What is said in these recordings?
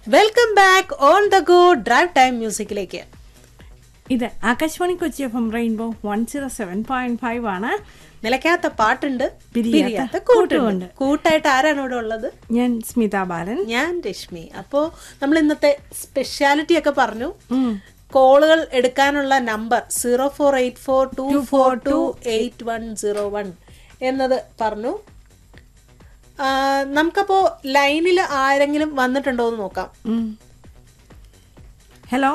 Welcome back on the go drive time മ്യൂസിക്കിലേക്ക് ഇത് Akashvani Kochi F M rainbow one zero seven point five ആണ് നിലയ്ക്കാത്ത പാട്ടുണ്ട് പിരിയാത്ത പിരിയാത്ത കൂട്ടുമുണ്ട്. കൂട്ടുണ്ട് കൂട്ടായിട്ട് ആരാണ് ഇവിടെ ഉള്ളത് ഞാൻ സ്മിത ബാലൻ ഞാൻ രശ്മി അപ്പോ നമ്മൾ ഇന്നത്തെ സ്പെഷ്യാലിറ്റി ഒക്കെ പറഞ്ഞു ഉം. കോളുകൾ എടുക്കാനുള്ള number zero four eight four two four two eight one zero one എന്നത് പറഞ്ഞു ആ, നമുക്കപ്പോ ലൈനിൽ ആരെങ്കിലും വന്നിട്ടുണ്ടോ എന്ന് നോക്കാം ഉം. ഹലോ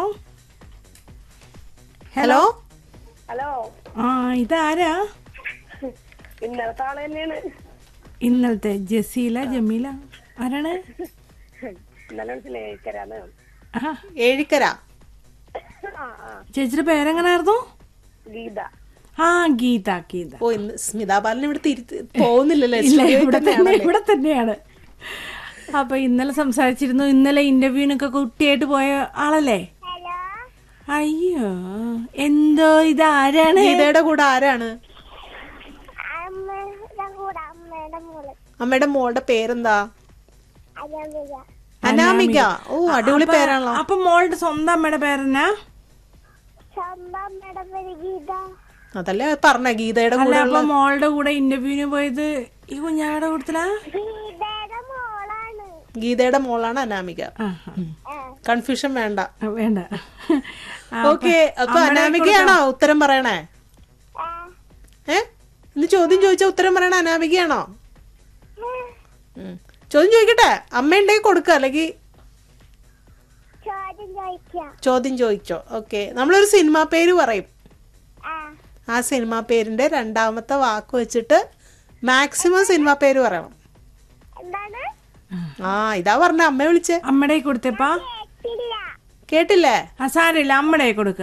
ഹലോ ഹലോ ആ ഇതാരാ ഇന്നലത്തെ ആള് തന്നെയാണ് ഇന്നലത്തെ ജസീല ജമീല ആരാണ് ഇന്നലെ മനസ്സിലേക്കരാന്ന് ആ ഏഴിക്കര ആ ആ ചേച്ചിയുടെ പേരെങ്ങനായിരുന്നു ഗീത ആ ഗീത ഗീത ഓ ഇന്ന് സ്മിതാ ബാലൻ ഇവിടെ തിരിച്ച് പോകുന്നില്ലല്ലേ ഇല്ല സ്റ്റുഡിയോയിൽ ഇവിടെ തന്നെ തന്നെയാണല്ലേ? ഇവിടെ തന്നെയാണ് അപ്പൊ ഇന്നലെ സംസാരിച്ചിരുന്നു ഇന്നലെ ഇന്റർവ്യൂവിനൊക്കെ കുട്ടിയായിട്ട് പോയ ആളല്ലേ അയ്യോ എന്തോ ഇത് ആരാണ് ഗീതയുടെ കൂടെ ആരാണ് അമ്മയുടെ കൂടെ അമ്മയുടെ മോള് അമ്മയുടെ മോളുടെ പേരെന്താ അനാമിക അനാമിക ഓ അടിപൊളി പേരാണല്ലോ അപ്പൊ മോളുടെ സ്വന്തം അമ്മയുടെ പേരെന്നാ സ്വന്തം അമ്മയുടെ പേര് ഗീത അതല്ലേ പറഞ്ഞ ഗീതയുടെ അല്ല കൂടെ അപ്പൊ മോളുടെ കൂടെ ഇന്റർവ്യൂവിന് പോയത് ഈ കുഞ്ഞാടെ കൂട്ടത്തിലാ ഗീതയുടെ മോളാണ് ഗീതയുടെ മോളാണ് അനാമിക ആ, ആ, കൺഫ്യൂഷൻ വേണ്ട ആ, വേണ്ട ആ, ഓക്കെ അപ്പൊ അനാമികയാണോ ഉത്തരം പറയണേ ആ, ഏ ഇന്ന് ചോദ്യം ചോദിച്ച ഉത്തരം പറയണ അനാമികയാണോ ഉം. ചോദ്യം ചോദിക്കട്ടെ അമ്മ ഉണ്ടെങ്കിൽ കൊടുക്ക അല്ലെങ്കിൽ ചോദ്യം ചോദിക്കാം ചോദ്യം ചോദിച്ചോ ഓക്കെ നമ്മളൊരു സിനിമ പേര് പറയും ആ ആ സിനിമ പേരിന്റെ രണ്ടാമത്തെ വാക്ക് വെച്ചിട്ട് മാക്സിമം സിനിമ പേര് പറയണം എന്താണ് ആ ഇതാ പറഞ്ഞ അമ്മ വിളിച്ചേ അമ്മയുടെ കൊടുത്തപ്പാ കേട്ടില്ല കേട്ടില്ലേ ആ സാരമില്ല അമ്മയുടെ കൊടുക്ക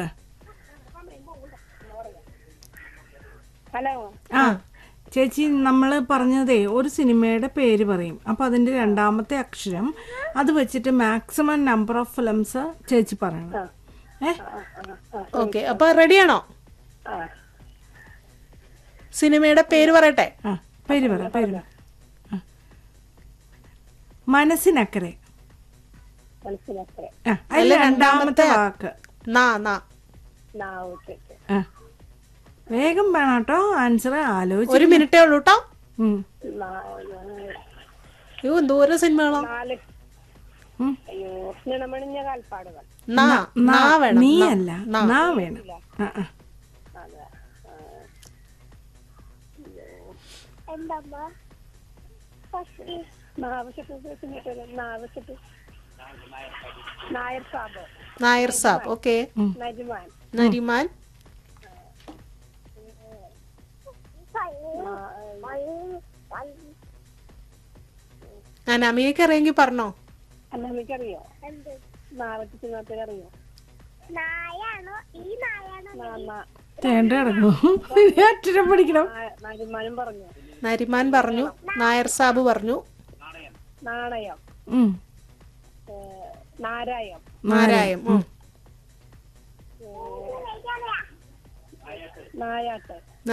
ഹലോ ആ ചേച്ചി നമ്മൾ പറഞ്ഞതേ ഒരു സിനിമയുടെ പേര് പറയും അപ്പൊ അതിന്റെ രണ്ടാമത്തെ അക്ഷരം അത് വെച്ചിട്ട് മാക്സിമം നമ്പർ ഓഫ് ഫിലിംസ് ചേച്ചി പറയണം ഏ ഓക്കെ അപ്പൊ റെഡിയാണോ ആ സിനിമയുടെ പേര് പറയട്ടെ ആ പേര് പറ പേര് പറ ആ. മനസ്സിനക്കരെ മനസ്സിലാക്കേ ആ അതിൽ രണ്ടാമത്തെ വാക്ക് നാ നാ നാ ഓക്കെ ഓക്കെ ആ വേഗം വേണം കേട്ടോ ആൻസർ ആലോചിച്ച് ഒരു മിനിറ്റേ ഉള്ളൂ കേട്ടോ ഉം. അയ്യോ എന്തോരം സിനിമകളോ നാല് ഉം. അയ്യോ നിണമണിഞ്ഞ കാൽപ്പാടുകൾ നാ നാ വേണം നീ നാ. അല്ല നാ. നാ വേണം ആ, ആ. എന്തമ്മ ഫസ്റ്റ് നാവശ്യത്ത് നാവശ്യത്ത് നായർ സാബ് നായർ സാബ് ഓക്കെ നജ്മാൻ നരിമാൻ അനാമികക്ക് അറിയെങ്കിൽ പറഞ്ഞോ അന്നമ്മയ്ക്കറിയോ എന്ത് നാളത്തെ സിനിമത്തിൽ അറിയോ നായാണോ ഈ നായാണോ നാ- നാ- തേണ്ട കിടക്കുന്നു അക്ഷരം പഠിക്കണം നാ- നജ്മാനും പറഞ്ഞു നരിമാൻ പറഞ്ഞു നായർ സാബ് പറഞ്ഞു നാണയം ഉം. ഏ, നാരായം നാരായം ഉം. നായാട്ട്